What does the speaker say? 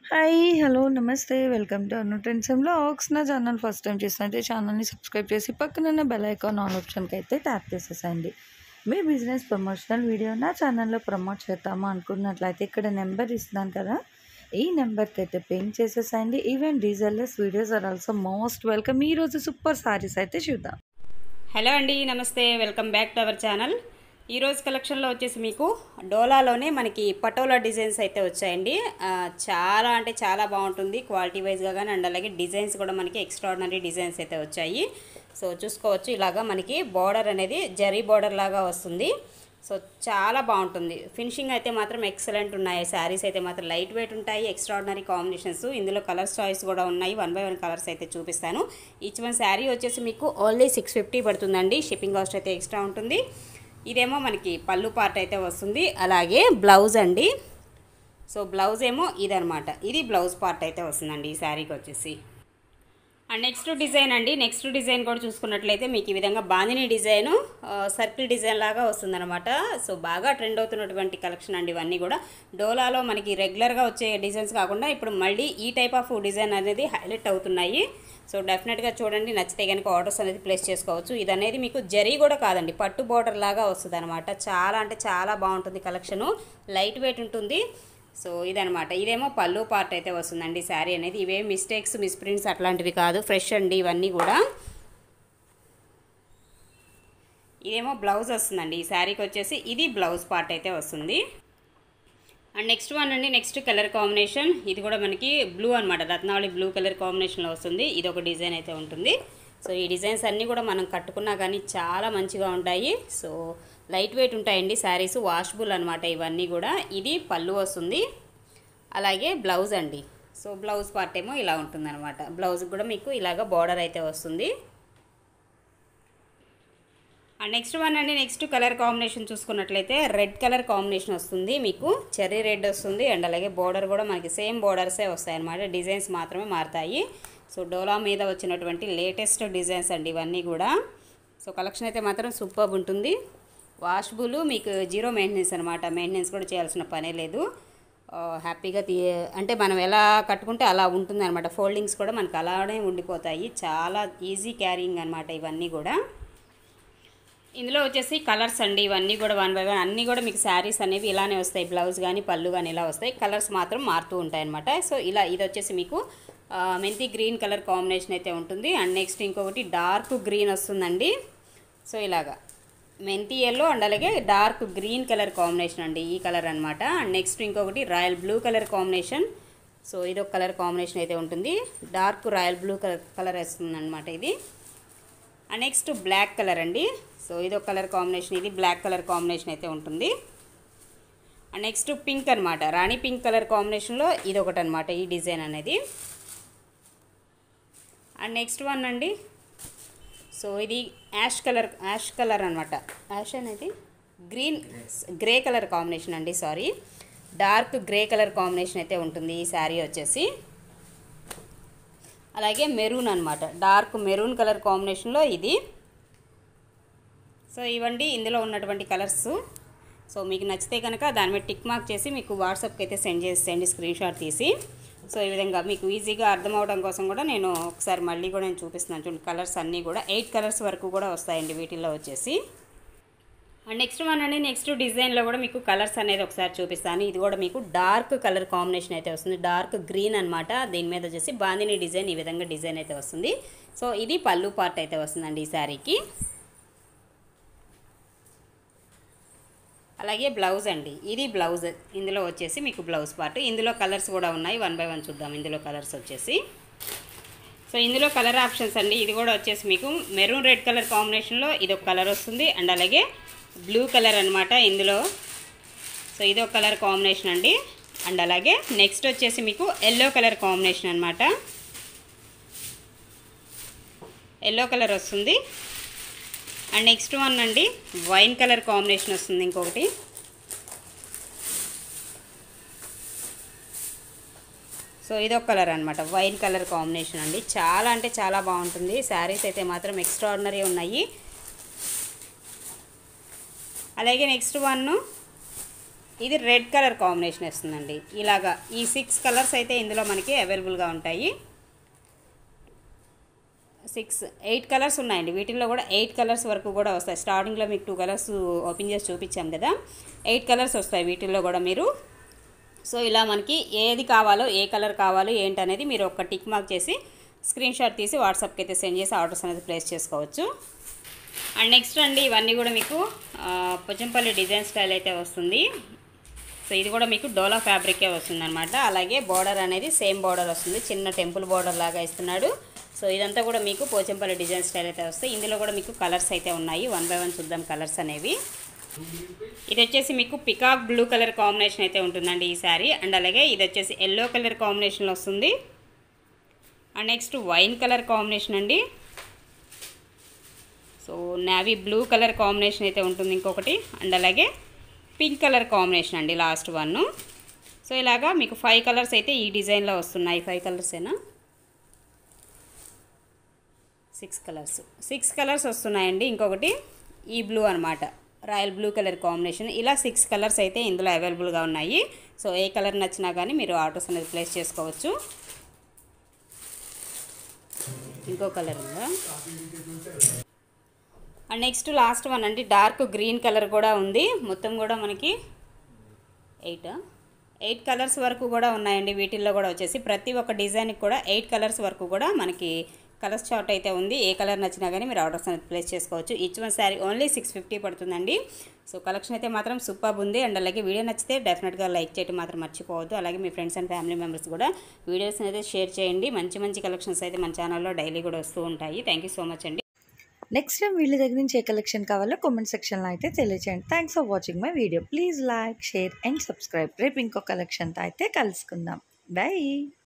hi hello నమస్తే welcome to Anu trends vlogs నా channel first time చూసినైతే ఛానల్ని సబ్స్క్రైబ్ చేసి పక్కన బెల్ ఐకాన్ ఆన్ ఆప్షన్కి అయితే ట్యాప్ చేసేసండి మీ బిజినెస్ ప్రమోషనల్ వీడియో నా ఛానల్లో ప్రమోట్ చేద్దాము అనుకున్నట్లయితే ఇక్కడ నెంబర్ ఇస్తున్నాను కదా ఈ నెంబర్కి అయితే పెయింట్ చేసేసండి ఈవెన్ డీజల్లెస్ videos are also most welcome ఈరోజు సూపర్ సారీస్ అయితే చూద్దాం హలో అండి నమస్తే welcome back to our channel ఈరోజు కలెక్షన్లో వచ్చేసి మీకు డోలాలోనే మనకి పటోలా డిజైన్స్ అయితే వచ్చాయండి ఆ, చాలా అంటే చాలా బాగుంటుంది క్వాలిటీ వైజ్గా కానీ అండ్ అలాగే డిజైన్స్ కూడా మనకి ఎక్స్ట్రాడినరీ డిజైన్స్ అయితే వచ్చాయి సో చూసుకోవచ్చు ఇలాగా మనకి బార్డర్ అనేది జరీ బార్డర్ లాగా వస్తుంది సో చాలా బాగుంటుంది ఫినిషింగ్ అయితే మాత్రం ఎక్సలెంట్ ఉన్నాయి శారీస్ అయితే మాత్రం లైట్ వెయిట్ ఉంటాయి ఎక్స్ట్రాడినరీ కాంబినేషన్స్ ఇందులో కలర్స్ చాయిస్ కూడా ఉన్నాయి వన్ బై వన్ కలర్స్ అయితే చూపిస్తాను ఈచ్ వన్ శారీ వచ్చేసి మీకు ఓన్లీ సిక్స్ ఫిఫ్టీ పడుతుందండి షిప్పింగ్ కాస్ట్ అయితే ఎక్స్ట్రా ఉంటుంది ఇదేమో మనకి పళ్ళు పార్ట్ అయితే వస్తుంది అలాగే బ్లౌజ్ అండి సో బ్లౌజ్ ఏమో ఇదనమాట ఇది బ్లౌజ్ పార్ట్ అయితే వస్తుందండి ఈ శారీకి వచ్చేసి అండ్ నెక్స్ట్ డిజైన్ అండి నెక్స్ట్ డిజైన్ కూడా చూసుకున్నట్లయితే మీకు ఈ విధంగా బాందిని డిజైన్ సర్కిల్ డిజైన్ లాగా వస్తుందన్నమాట సో బాగా ట్రెండ్ అవుతున్నటువంటి కలెక్షన్ అండి ఇవన్నీ కూడా డోలాలో మనకి రెగ్యులర్గా వచ్చే డిజైన్స్ కాకుండా ఇప్పుడు మళ్ళీ ఈ టైప్ ఆఫ్ డిజైన్ అనేది హైలైట్ అవుతున్నాయి సో డెఫినెట్గా చూడండి నచ్చితే కనుక ఆర్డర్స్ అనేది ప్లేస్ చేసుకోవచ్చు ఇది అనేది మీకు జరీ కూడా కాదండి పట్టు బార్డర్ లాగా వస్తుంది అనమాట చాలా అంటే చాలా బాగుంటుంది కలెక్షను లైట్ వెయిట్ ఉంటుంది సో ఇదనమాట ఇదేమో పళ్ళు పార్ట్ అయితే వస్తుందండి శారీ అనేది ఇవే మిస్టేక్స్ మిస్ప్రింట్స్ అట్లాంటివి కాదు ఫ్రెష్ అండి ఇవన్నీ కూడా ఇదేమో బ్లౌజ్ వస్తుందండి ఈ శారీకి వచ్చేసి ఇది బ్లౌజ్ పార్ట్ అయితే వస్తుంది అండ్ నెక్స్ట్ వన్ అండి నెక్స్ట్ కలర్ కాంబినేషన్ ఇది కూడా మనకి బ్లూ అనమాట రత్నావళి బ్లూ కలర్ కాంబినేషన్లో వస్తుంది ఇది ఒక డిజైన్ అయితే ఉంటుంది సో ఈ డిజైన్స్ అన్నీ కూడా మనం కట్టుకున్నా కానీ చాలా మంచిగా ఉంటాయి సో లైట్ వెయిట్ ఉంటాయండి శారీస్ వాషబుల్ అనమాట ఇవన్నీ కూడా ఇది పళ్ళు వస్తుంది అలాగే బ్లౌజ్ అండి సో బ్లౌజ్ పార్ట్ ఏమో ఇలా ఉంటుందన్నమాట బ్లౌజ్ కూడా మీకు ఇలాగ బార్డర్ అయితే వస్తుంది అండ్ నెక్స్ట్ వన్ అండి నెక్స్ట్ కలర్ కాంబినేషన్ చూసుకున్నట్లయితే రెడ్ కలర్ కాంబినేషన్ వస్తుంది మీకు చెర్రీ రెడ్ వస్తుంది అండ్ అలాగే బార్డర్ కూడా మనకి సేమ్ బార్డర్సే వస్తాయి అన్నమాట డిజైన్స్ మాత్రమే మారుతాయి సో డోలా మీద వచ్చినటువంటి లేటెస్ట్ డిజైన్స్ అండి ఇవన్నీ కూడా సో కలెక్షన్ అయితే మాత్రం సూపర్ ఉంటుంది వాషబుల్ మీకు జీరో మెయింటెనెన్స్ అనమాట మెయింటెనెన్స్ కూడా చేయాల్సిన పనే లేదు ఆ, హ్యాపీగా తీ అంటే మనం ఎలా కట్టుకుంటే అలా ఉంటుంది అనమాట ఫోల్డింగ్స్ కూడా మనకు అలానే ఉండిపోతాయి చాలా ఈజీ క్యారింగ్ అనమాట ఇవన్నీ కూడా ఇందులో వచ్చేసి కలర్స్ అండి ఇవన్నీ కూడా వన్ బై వన్ అన్నీ కూడా మీకు శారీస్ అనేవి ఇలానే వస్తాయి బ్లౌజ్ కానీ పళ్ళు కానీ ఇలా వస్తాయి కలర్స్ మాత్రం మారుతూ ఉంటాయి అనమాట సో ఇలా ఇది వచ్చేసి మీకు ఆ, మెంతి గ్రీన్ కలర్ కాంబినేషన్ అయితే ఉంటుంది అండ్ నెక్స్ట్ ఇంకొకటి డార్క్ గ్రీన్ వస్తుందండి సో ఇలాగా మెంతి ఎల్లో అండ్ అలాగే డార్క్ గ్రీన్ కలర్ కాంబినేషన్ అండి ఈ కలర్ అనమాట అండ్ నెక్స్ట్ ఇంకొకటి royal blue colour combination so ఇది ఒక కలర్ కాంబినేషన్ అయితే ఉంటుంది dark royal blue colour colour వస్తుంది అనమాట ఇది అండ్ నెక్స్ట్ బ్లాక్ కలర్ అండి సో ఇది ఒక కలర్ కాంబినేషన్ ఇది బ్లాక్ కలర్ కాంబినేషన్ అయితే ఉంటుంది అండ్ నెక్స్ట్ పింక్ అనమాట రాణి పింక్ కలర్ కాంబినేషన్లో ఇది ఒకటి అనమాట ఈ డిజైన్ అనేది అండ్ నెక్స్ట్ వన్ అండి సో ఇది యాష్ కలర్ యాష్ కలర్ అనమాట యాష్ అనేది గ్రీన్ గ్రే కలర్ కాంబినేషన్ అండి sorry dark grey colour combination అయితే ఉంటుంది ఈ శారీ వచ్చేసి అలాగే మెరూన్ అనమాట డార్క్ మెరూన్ కలర్ కాంబినేషన్లో ఇది సో ఇవండి ఇందులో ఉన్నటువంటి కలర్స్ సో మీకు నచ్చితే కనుక దాని మీద టిక్ మార్క్ చేసి మీకు వాట్సాప్కి అయితే సెండ్ చేసేయండి స్క్రీన్ షాట్ తీసి సో ఈ విధంగా మీకు ఈజీగా అర్థం అవడం కోసం కూడా నేను ఒకసారి మళ్ళీ కూడా నేను చూపిస్తున్నాను చూడండి కలర్స్ అన్నీ కూడా ఎయిట్ కలర్స్ వరకు కూడా వస్తాయండి వీటిల్లో వచ్చేసి అండ్ నెక్స్ట్ వన్ అండి నెక్స్ట్ డిజైన్లో కూడా మీకు కలర్స్ అనేది ఒకసారి చూపిస్తాను ఇది కూడా మీకు డార్క్ కలర్ కాంబినేషన్ అయితే వస్తుంది డార్క్ గ్రీన్ అనమాట దీని మీద వచ్చేసి బాందిని డిజైన్ ఈ విధంగా డిజైన్ అయితే వస్తుంది సో ఇది పళ్ళు పార్ట్ అయితే వస్తుందండి ఈ శారీకి అలాగే బ్లౌజ్ అండి ఇది బ్లౌజ్ ఇందులో వచ్చేసి మీకు బ్లౌజ్ పార్ట్ ఇందులో కలర్స్ కూడా ఉన్నాయి వన్ బై వన్ చూద్దాం ఇందులో కలర్స్ వచ్చేసి సో ఇందులో కలర్ ఆప్షన్స్ అండి ఇది కూడా వచ్చేసి మీకు మెరూన్ రెడ్ కలర్ కాంబినేషన్లో ఇది ఒక కలర్ వస్తుంది అండ్ అలాగే బ్లూ కలర్ అనమాట ఇందులో సో ఇది ఒక కలర్ కాంబినేషన్ అండి అండ్ అలాగే నెక్స్ట్ వచ్చేసి మీకు ఎల్లో కలర్ కాంబినేషన్ అనమాట ఎల్లో కలర్ వస్తుంది అండ్ నెక్స్ట్ వన్ అండి వైన్ కలర్ కాంబినేషన్ వస్తుంది ఇంకొకటి సో ఇదొక కలర్ అనమాట వైన్ కలర్ కాంబినేషన్ అండి చాలా అంటే చాలా బాగుంటుంది శారీస్ అయితే మాత్రం ఎక్స్ట్రాడినరీ ఉన్నాయి అలాగే నెక్స్ట్ వన్ ఇది రెడ్ కలర్ కాంబినేషన్ వస్తుందండి ఇలాగా ఈ సిక్స్ కలర్స్ అయితే ఇందులో మనకి అవైలబుల్గా ఉంటాయి సిక్స్ ఎయిట్ కలర్స్ ఉన్నాయండి వీటిల్లో కూడా ఎయిట్ కలర్స్ వరకు కూడా వస్తాయి స్టార్టింగ్లో మీకు టూ కలర్స్ ఓపెన్ చేసి చూపించాం కదా ఎయిట్ కలర్స్ వస్తాయి వీటిల్లో కూడా మీరు సో ఇలా మనకి ఏది కావాలో ఏ కలర్ కావాలో ఏంటనేది మీరు ఒక టిక్ మార్క్ చేసి స్క్రీన్ షాట్ తీసి వాట్సాప్కి అయితే సెండ్ చేసి ఆర్డర్స్ అనేది ప్లేస్ చేసుకోవచ్చు అండ్ నెక్స్ట్ అండి ఇవన్నీ కూడా మీకు ఆ, పొచ్చంపల్లి డిజైన్ స్టైల్ అయితే వస్తుంది సో ఇది కూడా మీకు డోలా ఫ్యాబ్రికే వస్తుంది అనమాట అలాగే బార్డర్ అనేది సేమ్ బార్డర్ వస్తుంది చిన్న టెంపుల్ బార్డర్ లాగా ఇస్తున్నాడు సో ఇదంతా కూడా మీకు పోచంపల్లి డిజైన్ స్టైల్ అయితే వస్తాయి ఇందులో కూడా మీకు కలర్స్ అయితే ఉన్నాయి వన్ బై వన్ చూద్దాం కలర్స్ అనేవి ఇది వచ్చేసి మీకు పికాక్ బ్లూ కలర్ కాంబినేషన్ అయితే ఉంటుందండి ఈ శారీ అండ్ అలాగే ఇది వచ్చేసి ఎల్లో కలర్ కాంబినేషన్లో వస్తుంది and next wine colour combination అండి so navy blue colour combination అయితే ఉంటుంది ఇంకొకటి అండ్ అలాగే పింక్ కలర్ కాంబినేషన్ అండి లాస్ట్ వన్ సో ఇలాగా మీకు ఫైవ్ కలర్స్ అయితే ఈ డిజైన్లో వస్తున్నాయి ఫైవ్ కలర్సేనా సిక్స్ కలర్స్ సిక్స్ కలర్స్ వస్తున్నాయండి ఇంకొకటి ఈ బ్లూ అనమాట రాయల్ బ్లూ కలర్ కాంబినేషన్ ఇలా సిక్స్ కలర్స్ అయితే ఇందులో అవైలబుల్గా ఉన్నాయి సో ఏ కలర్ నచ్చినా కానీ మీరు ఆర్డర్స్ అనేది ప్లేస్ చేసుకోవచ్చు ఇంకో కలర్ ఉందా అండ్ నెక్స్ట్ లాస్ట్ వన్ అండి డార్క్ గ్రీన్ కలర్ కూడా ఉంది మొత్తం కూడా మనకి ఎయిట్ ఎయిట్ కలర్స్ వరకు కూడా ఉన్నాయండి వీటిల్లో కూడా వచ్చేసి ప్రతి ఒక్క డిజైన్కి కూడా ఎయిట్ కలర్స్ వరకు కూడా మనకి కలర్స్ చార్ట్ అయితే ఉంది ఏ కలర్ నచ్చినా కానీ మీరు ఆర్డర్స్ అనేది ప్లేస్ చేసుకోవచ్చు each one sari only six fifty పడుతుందండి సో కలెక్షన్ అయితే మాత్రం సూపర్ ఉంది అండ్ అలాగే వీడియో నచ్చితే డెఫినెట్గా లైక్ చేయడం మాత్రం మర్చిపోవద్దు అలాగే మీ ఫ్రెండ్స్ అండ్ ఫ్యామిలీ మెంబర్స్ కూడా వీడియోస్ అయితే షేర్ చేయండి మంచి మంచి కలెక్షన్స్ అయితే మన ఛానల్లో డైలీ కూడా వస్తూ ఉంటాయి థ్యాంక్ యూ సో మచ్ అండి నెక్స్ట్ టైం వీళ్ళ దగ్గర నుంచి ఏ కలెక్షన్ కావాలో కామెంట్ సెక్షన్లో అయితే తెలియచేయండి thanks for watching my video please like share and subscribe రేపు ఇంకో కలెక్షన్తో అయితే కలుసుకుందాం బాయ్